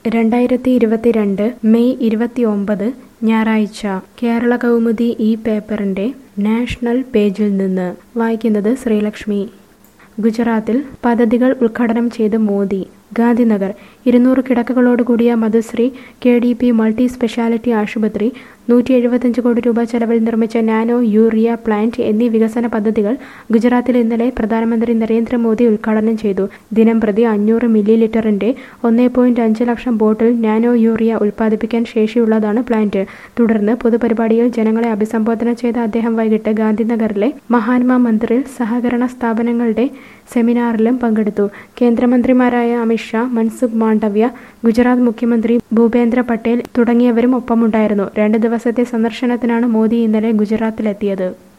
രണ്ടായിരത്തി ഇരുപത്തിരണ്ട് മെയ് ഇരുപത്തിയൊമ്പത് ഞായറാഴ്ച കേരള കൗമുദി ഈ പേപ്പറിന്റെ നാഷണൽ പേജിൽ നിന്ന് വായിക്കുന്നത് ശ്രീലക്ഷ്മി ഗുജറാത്തിൽ പദ്ധതികൾ ഉദ്ഘാടനം ചെയ്ത് മോദി ഗാന്ധിനഗർ ഇരുന്നൂറ് കിടക്കകളോടുകൂടിയ Madhushree K D P multi speciality ആശുപത്രി നൂറ്റി എഴുപത്തഞ്ച് കോടി രൂപ ചെലവിൽ നിർമ്മിച്ച നാനോ യൂറിയ പ്ലാന്റ് എന്നീ വികസന പദ്ധതികൾ ഗുജറാത്തിൽ ഇന്നലെ പ്രധാനമന്ത്രി നരേന്ദ്രമോദി ഉദ്ഘാടനം ചെയ്തു ദിനം പ്രതി അഞ്ഞൂറ് മില്ലി ലിറ്ററിന്റെ ഒന്നേ പോയിന്റ് അഞ്ച് ലക്ഷം ബോട്ടിൽ നാനോ യൂറിയ ഉൽപ്പാദിപ്പിക്കാൻ ശേഷിയുള്ളതാണ് പ്ലാന്റ് തുടർന്ന് പൊതുപരിപാടിയിൽ ജനങ്ങളെ അഭിസംബോധന ചെയ്ത അദ്ദേഹം വൈകിട്ട് ഗാന്ധിനഗറിലെ മഹാത്മാ മന്ദിറിൽ സഹകരണ സ്ഥാപനങ്ങളുടെ സെമിനാറിലും പങ്കെടുത്തു കേന്ദ്രമന്ത്രിമാരായ അമിത്ഷാ മൻസുഖ് മാണ്ഡവ്യ ഗുജറാത്ത് മുഖ്യമന്ത്രി ഭൂപേന്ദ്ര പട്ടേൽ തുടങ്ങിയവരും ഒപ്പമുണ്ടായിരുന്നു രണ്ട് ദിവസത്തെ സന്ദർശനത്തിനാണ് മോദി ഇന്നലെ ഗുജറാത്തിലെത്തിയത്